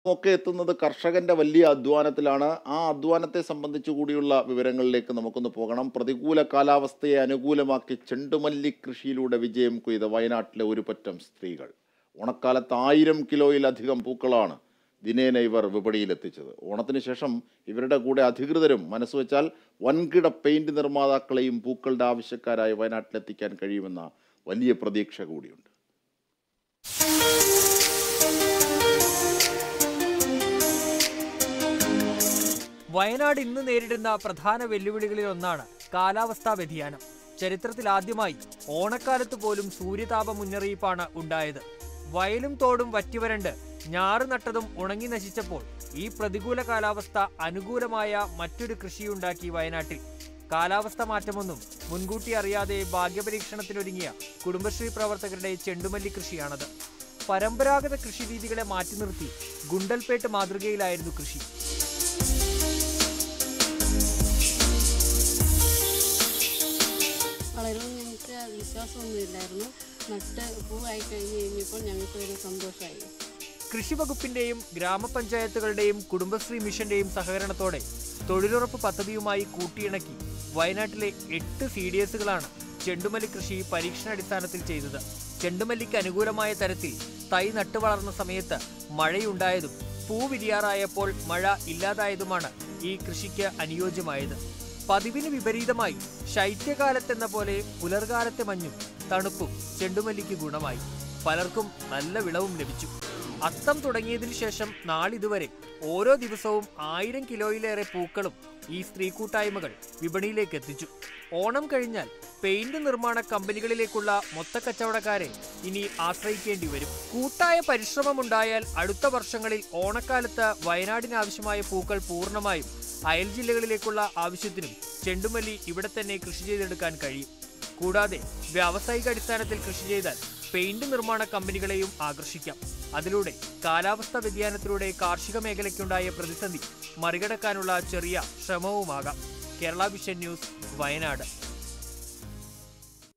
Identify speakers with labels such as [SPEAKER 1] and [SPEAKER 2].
[SPEAKER 1] ഒക്കെ എത്തുന്നത് കർഷകന്റെ വലിയ അധ്വാനത്തിലാണ് ആ അധ്വാനത്തെ സംബന്ധിച്ചു കൂടിയുള്ള വിവരങ്ങളിലേക്ക് നമുക്കൊന്ന് പോകണം പ്രതികൂല കാലാവസ്ഥയെ അനുകൂലമാക്കി ചെണ്ടുമല്ലി കൃഷിയിലൂടെ വിജയം കൊയ്ത വയനാട്ടിലെ ഒരു പറ്റം സ്ത്രീകൾ ഓണക്കാലത്ത് ആയിരം കിലോയിലധികം പൂക്കളാണ് ദിനേന ഇവർ വിപണിയിലെത്തിച്ചത് ഓണത്തിന് ശേഷം ഇവരുടെ കൂടെ അധികൃതരും മനസ്സുവെച്ചാൽ വൻകിട പെയിന്റ് നിർമ്മാതാക്കളെയും പൂക്കളുടെ ആവശ്യക്കാരായി വയനാട്ടിലെത്തിക്കാൻ കഴിയുമെന്ന വലിയ പ്രതീക്ഷ കൂടിയുണ്ട്
[SPEAKER 2] വയനാട് ഇന്ന് നേരിടുന്ന പ്രധാന വെല്ലുവിളികളിൽ ഒന്നാണ് കാലാവസ്ഥാ വ്യതിയാനം ചരിത്രത്തിൽ ആദ്യമായി ഓണക്കാലത്ത് പോലും സൂര്യതാപ മുന്നറിയിപ്പാണ് ഉണ്ടായത് വയലും തോടും വറ്റിവരണ്ട് ഞാറ് നട്ടതും ഉണങ്ങി നശിച്ചപ്പോൾ ഈ പ്രതികൂല കാലാവസ്ഥ അനുകൂലമായ മറ്റൊരു കൃഷിയുണ്ടാക്കി വയനാട്ടിൽ കാലാവസ്ഥ മാറ്റമൊന്നും മുൻകൂട്ടി അറിയാതെ ഭാഗ്യപരീക്ഷണത്തിനൊരുങ്ങിയ കുടുംബശ്രീ പ്രവർത്തകരുടെ ചെണ്ടുമല്ലി കൃഷിയാണത് പരമ്പരാഗത കൃഷിരീതികളെ മാറ്റി നിർത്തി ഗുണ്ടൽപേട്ട് മാതൃകയിലായിരുന്നു കൃഷി
[SPEAKER 3] വളരുമെന്ന് ഞങ്ങൾക്ക് വിശ്വാസമൊന്നുമില്ലായിരുന്നു നട്ട് പൂവായി കഴിഞ്ഞ് കഴിഞ്ഞപ്പോൾ ഞങ്ങൾക്ക് ഒരു സന്തോഷമായി
[SPEAKER 2] കൃഷി വകുപ്പിന്റെയും ഗ്രാമപഞ്ചായത്തുകളുടെയും കുടുംബശ്രീ മിഷന്റെയും സഹകരണത്തോടെ തൊഴിലുറപ്പ് പദ്ധതിയുമായി കൂട്ടിയിണക്കി വയനാട്ടിലെ എട്ട് സി ഡി എസുകളാണ് ചെണ്ടുമല്ലി കൃഷി പരീക്ഷണാടിസ്ഥാനത്തിൽ ചെയ്തത് ചെണ്ടുമല്ലിക്ക് അനുകൂലമായ തരത്തിൽ തൈ നട്ടുവളർന്ന സമയത്ത് മഴയുണ്ടായതും പൂ വിരിയാറായപ്പോൾ മഴ ഇല്ലാതായതുമാണ് ഈ കൃഷിക്ക് അനുയോജ്യമായത് പതിവിന് വിപരീതമായി ശൈത്യകാലത്തെന്ന പോലെ പുലർകാലത്തെ മഞ്ഞും തണുപ്പും ചെണ്ടുമല്ലിക്ക് ഗുണമായി പലർക്കും നല്ല വിളവും ലഭിച്ചു അത്തം തുടങ്ങിയതിനു ശേഷം നാളിതുവരെ ഓരോ ദിവസവും ആയിരം കിലോയിലേറെ പൂക്കളും ഈ സ്ത്രീ കൂട്ടായ്മകൾ വിപണിയിലേക്ക് എത്തിച്ചു ഓണം കഴിഞ്ഞാൽ പെയിന്റ് നിർമ്മാണ കമ്പനികളിലേക്കുള്ള മൊത്തക്കച്ചവടക്കാരെ ഇനി ആശ്രയിക്കേണ്ടി വരും കൂട്ടായ പരിശ്രമമുണ്ടായാൽ അടുത്ത വർഷങ്ങളിൽ ഓണക്കാലത്ത് വയനാടിനാവശ്യമായ പൂക്കൾ പൂർണ്ണമായും അയൽ ജില്ലകളിലേക്കുള്ള ആവശ്യത്തിനും ചെണ്ടുമല്ലി ഇവിടെ തന്നെ കൃഷി ചെയ്തെടുക്കാൻ കഴിയും കൂടാതെ വ്യാവസായിക അടിസ്ഥാനത്തിൽ കൃഷി ചെയ്താൽ പെയിന്റ് നിർമ്മാണ കമ്പനികളെയും ആകർഷിക്കാം അതിലൂടെ കാലാവസ്ഥാ വ്യതിയാനത്തിലൂടെ കാർഷിക മേഖലയ്ക്കുണ്ടായ പ്രതിസന്ധി മറികടക്കാനുള്ള ചെറിയ ശ്രമവുമാകാം കേരള വിഷൻ ന്യൂസ് വയനാട്